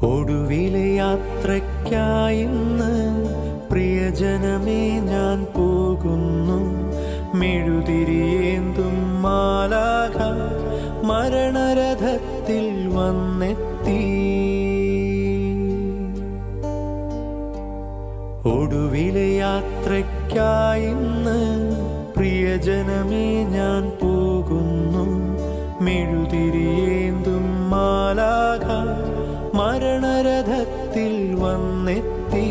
ഒടുവിലെ യാത്രയ്ക്കായിന്ന് പ്രിയജനമേ ഞാൻ പോകുന്നു മെഴുതിരിയേന്തും മാലാഖ മരണരഥത്തിൽ വന്നെത്തി ഒടുവിലെ യാത്രയ്ക്കായിന്ന് പ്രിയജനമേ ഞാൻ പോകുന്നു മെഴുതിരിയേന്തും മാലാഖ മരണരഥത്തിൽ വന്നെത്തി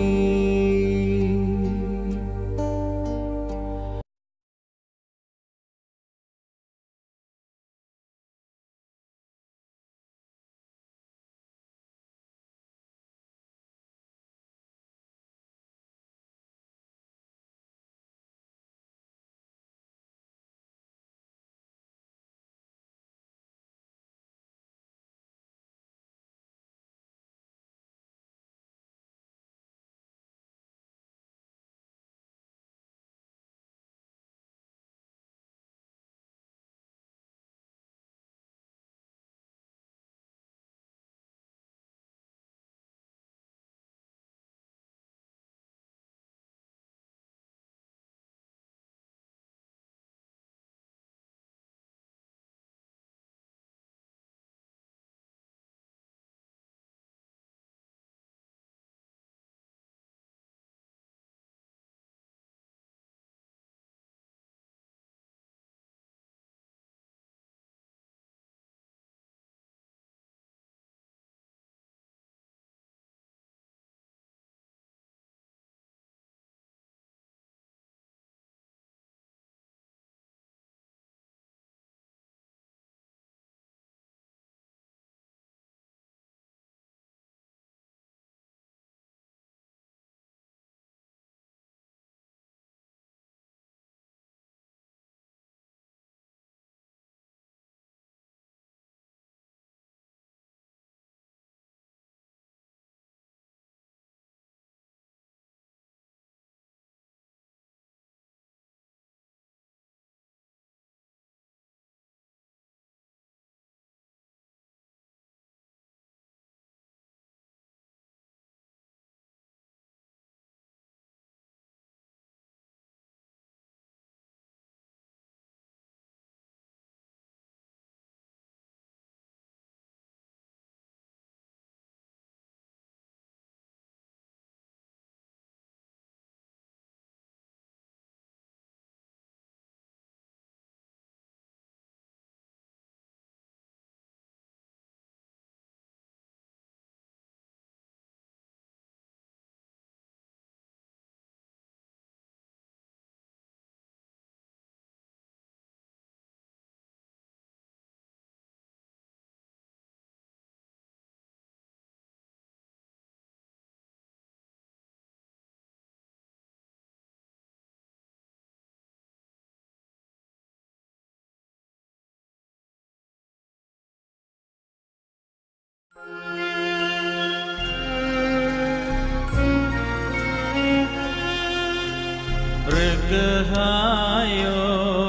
ഋഗഹായോ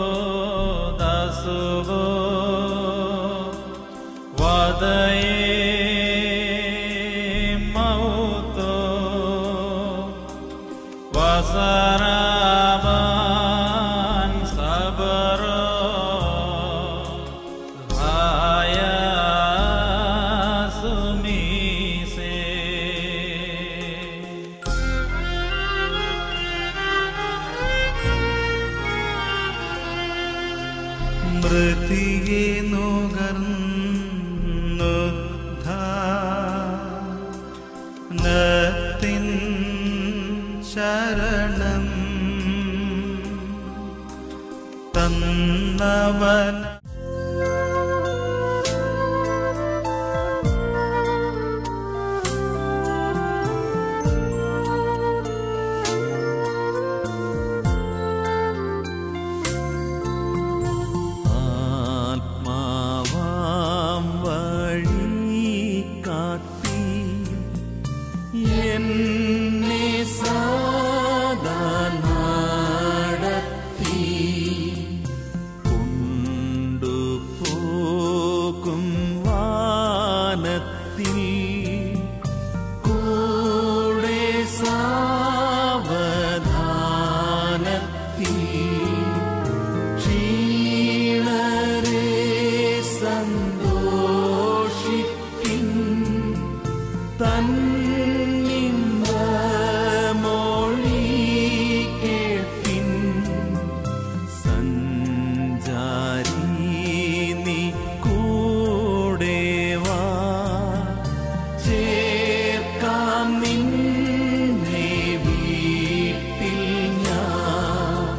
ദാസുവോ വദയേ മൗതോ വസരാബാൻ സബറോ ഹായാ സുമീസേ തന്നിമ്പമൊഴി കേൾപ്പിൻ സഞ്ചാരി നീ കൂടെ വാ ചേർക്കാം നിന്നെ വീട്ടിൽ ഞാൻ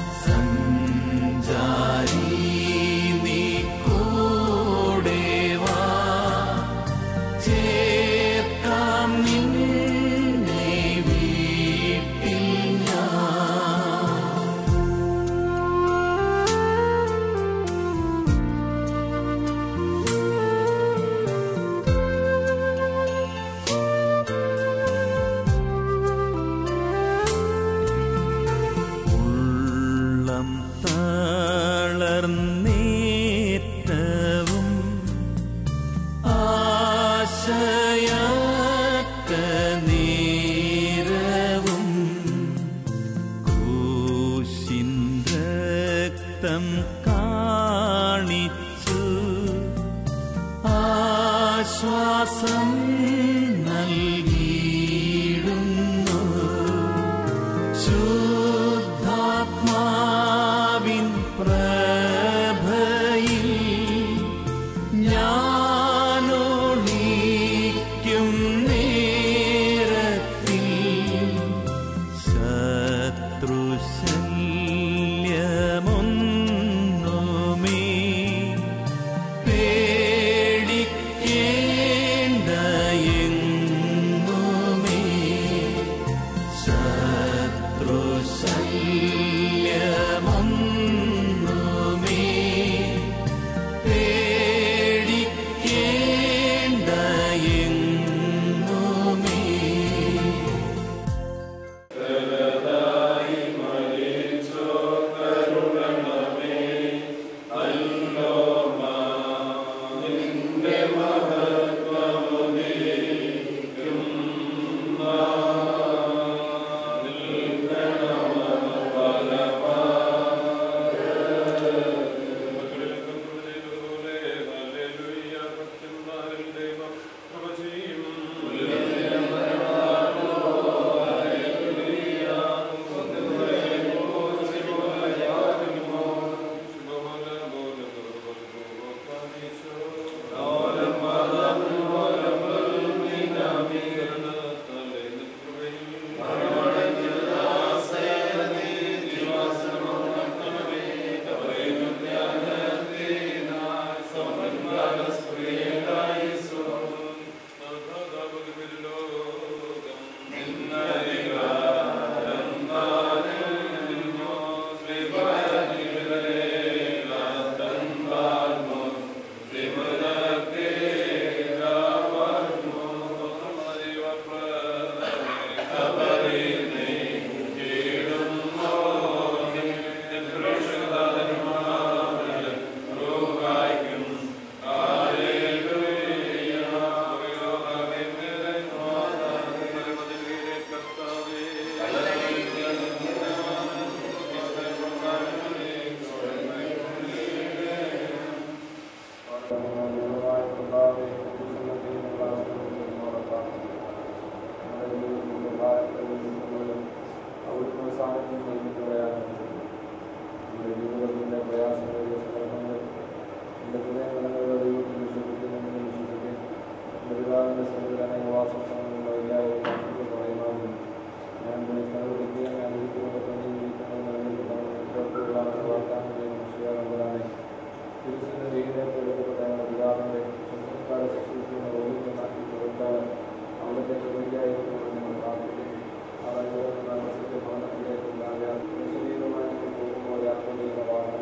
സഞ്ചാരി നീ കൂടെ വാ ചേർക്കാം നിന്നെ വീട്ടിൽ ഞാൻ ഉള്ളം തളർന്നേറ്റവും ആശയറ്റ നേരവും കൂശിൻ രക്തം കാണിച്ചു ആശ്വാസം നൽകിയിടുന്നു ശുദ്ധാത്മാവിൻ പ്രഭയിൽ ഞാനൊളിക്കും നേരത്തിൽ ശത്രുശല്യമൊന്നുമേ പേടിക്കേണ്ട എങ്ങുമേ ശത്രുശല്യമൊന്നുമേ പേടിക്കേണ്ട എങ്ങുമേ ശരീരമായി പോകുമ്പോൾ യാത്ര ചെയ്യുന്ന വാഹനം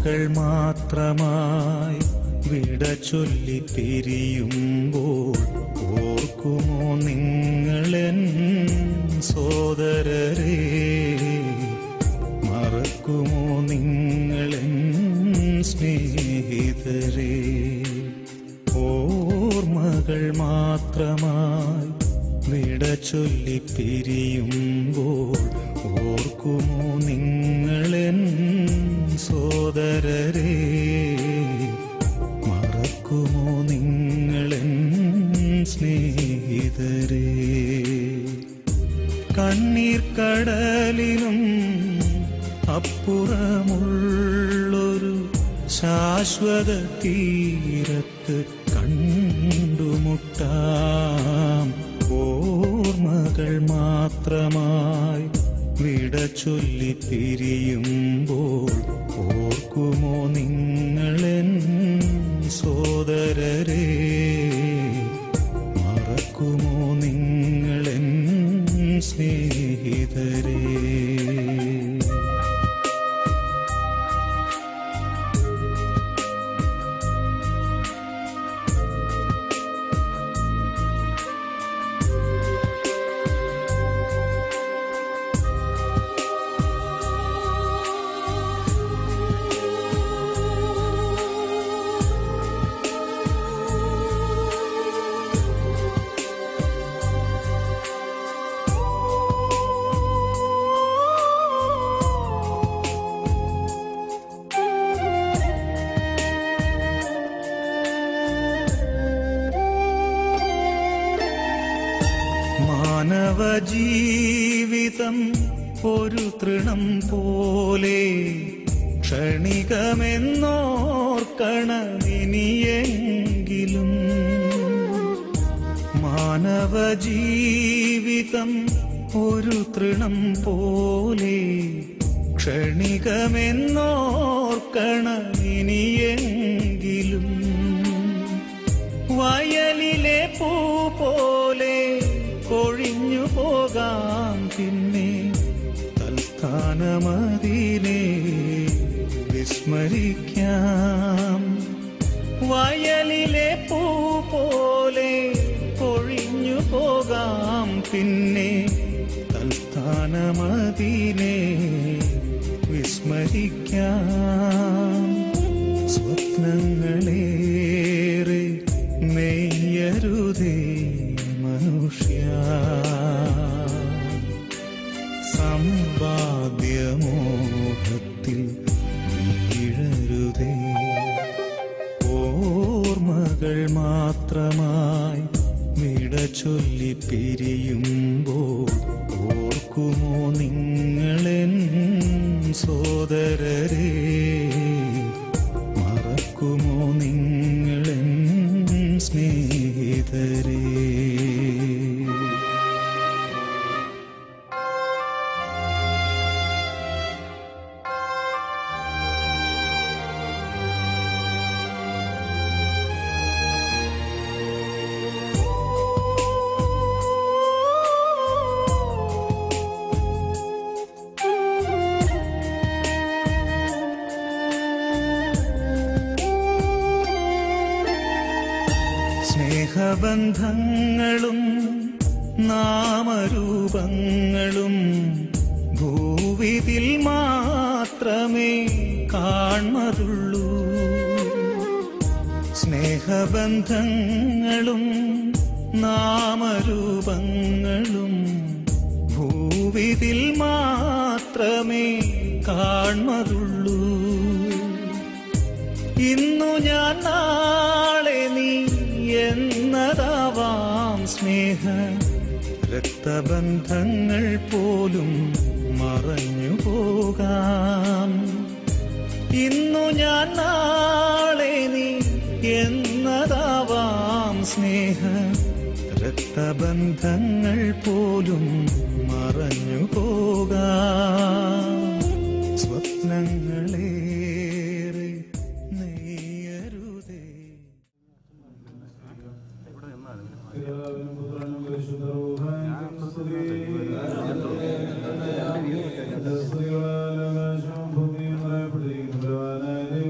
മകൾ മാത്രമായി വിട ചൊല്ലി പിരിയുമ്പോൾ ഓർക്കുമോ നിങ്ങളെൻ സോദരരെ മറക്കുമോ നിങ്ങളെൻ സ്നേഹിതരെ ഓർമ്മകൾ മാത്രമായി വിട ചൊല്ലി പിരിയുമ്പോൾ ഓർക്കുമോ നിങ്ങളെൻ സോദരരെ മറക്കുമോ നിങ്ങളെൻ സ്നേഹിതരെ കണ്ണീർ കടലിനും അപ്പുറമുള്ളൊരു ശാശ്വത തീരത്ത് കണ്ടുമുട്ടാം ഓർമ്മകൾ മാത്രമായി വിട ചൊല്ലി പിരിയുമ്പോൾ ഓർക്കുമോ നിങ്ങളെൻ സോദരരെ മറക്കുമോ നിങ്ങളെൻ സ്നേഹിതരെ മാനവ ജീവിതം ഒരു തൃണം പോലെ ക്ഷണികമെന്നോർക്കണമിനിയെങ്കിലും മാനവ ജീവിതം ഒരു തൃണം പോലെ ക്ഷണികമെന്നോർക്കണമിനിയെങ്കിലും വയലിലെ പൂ പോലെ കൊഴിഞ്ഞു പോകാം പിന്നെ തൽസ്ഥാനമതിനെ വിസ്മരിക്കാം വയലിലെ പൂ പോലെ കൊഴിഞ്ഞു പോകാം പിന്നെ തൽസ്ഥാനമതിനെ വിസ്മരിക്കാം സ്വപ്നങ്ങളേറെ നെയ്യരുതേ മനുഷ്യ സമ്പാദ്യമോഹത്തിൽ വീഴരുതേ ഓർമ്മകൾ മാത്രമായി വിട ചൊല്ലി പിരിയുമ്പോൾ ഓർക്കുമോ നിങ്ങളെൻ സോദരരെ മറക്കുമോ നിങ്ങളെൻ സ്നേഹിതരെ സ്നേഹബന്ധങ്ങളും നാമരൂപങ്ങളും ഭൂവിതിൽ മാത്രമേ കാൺമതുള്ളൂ സ്നേഹബന്ധങ്ങളും നാമരൂപങ്ങളും ഭൂവിതിൽ മാത്രമേ കാൺമതുള്ളൂ ഇന്നു ഞാൻ നാളെ നീ എന്നതാവാം സ്നേഹ രക്തബന്ധങ്ങൾ പോലും മറഞ്ഞു പോകാം ഇന്നു ഞാൻ നാളെ നീ എന്നതാവാം സ്നേഹ രക്തബന്ധങ്ങൾ പോലും മറഞ്ഞു പോകാം സ്വപ്നങ്ങളേറെ നെയ്യരുതേ പിതാവിനും പുത്രനും പരിശുദ്ധരൂഹായിക്കും സ്തുതി. സ്തുതികളാൽ ആകാശവും ഭൂമിയും നിറയപ്പെട്ടിരിക്കുന്നു. ബലവാനായ ദൈവം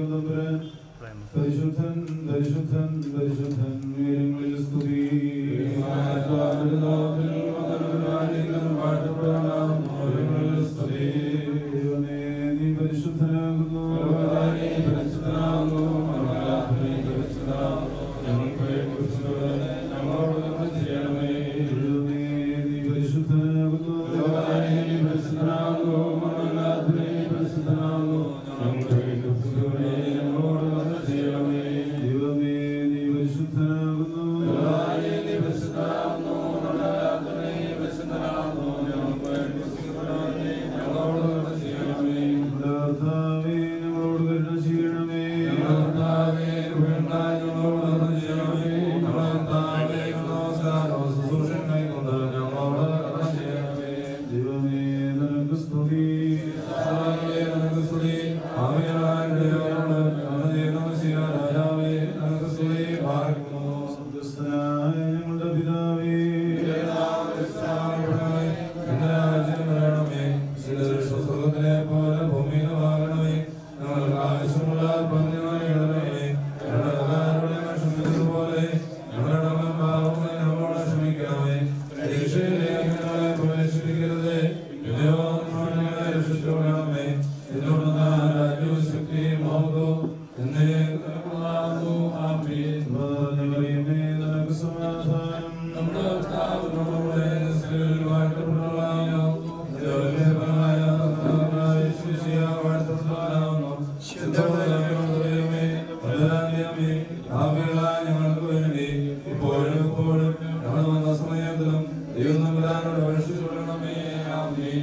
നമ്മുടെ കർത്താവിനോടുകൂടെ സ്ത്രീകളിൽ വാഴ്ത്തപ്പെട്ടവളാകുന്നു. ദൈവത്തിന്റെ ഫലമായ കർത്താവായ യേശുമിശിഹാ വാഴ്ത്തപ്പെട്ടവനാകുന്നു. ശുദ്ധമുള്ളവരുടെ ദൈവമേ, വലുതായ അമ്മേ, പാപികളായ ഞങ്ങൾക്ക് വേണ്ടി ഇപ്പോഴും എപ്പോഴും ഞങ്ങളുടെ വന്ന സമയത്തിലും ദൈവം തമ്പുരാനോട് അപേക്ഷിച്ചുകൊള്ളണമേ. ആമേൻ.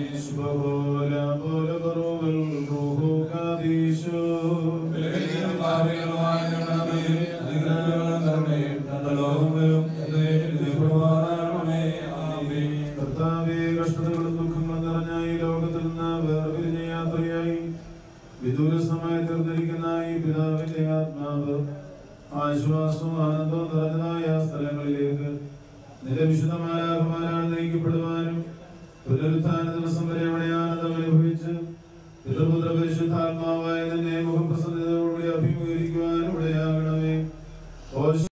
വിലപിക്കുന്ന പാപികളുമായ ഞങ്ങളുടെ മേൽ അനുഗ്രഹങ്ങളും കരുണയും ഞങ്ങളുടെ ലോകം വരും കർത്താവേ കഷ്ടതകളും ദുഃഖങ്ങളും നിറഞ്ഞ ഈ ലോകത്തിൽ നിന്ന് വേർപിരിഞ്ഞ യാത്രയായി വിദൂരസ്ഥമായി തീർന്നിരിക്കുന്ന ഈ പിതാവിന്റെ ആത്മാവ് ആശ്വാസവും ആനന്ദവും നിറഞ്ഞതായ സ്ഥലങ്ങളിലേക്ക് നിന്റെ വിശുദ്ധമായ അഭിമാനാൽ നയിക്കപ്പെടുവാനും പുനരുത്ഥാന ദിവസം വരെ അവിടെ ആനന്ദം അനുഭവിച്ച് പിതൃപുത്ര പരിശുദ്ധാത്മാവായ നിന്നെ മുഖപ്രസന്നതയോടുകൂടി അഭിമുഖീകരിക്കുവാനും ഇടയാകണമേ ഓ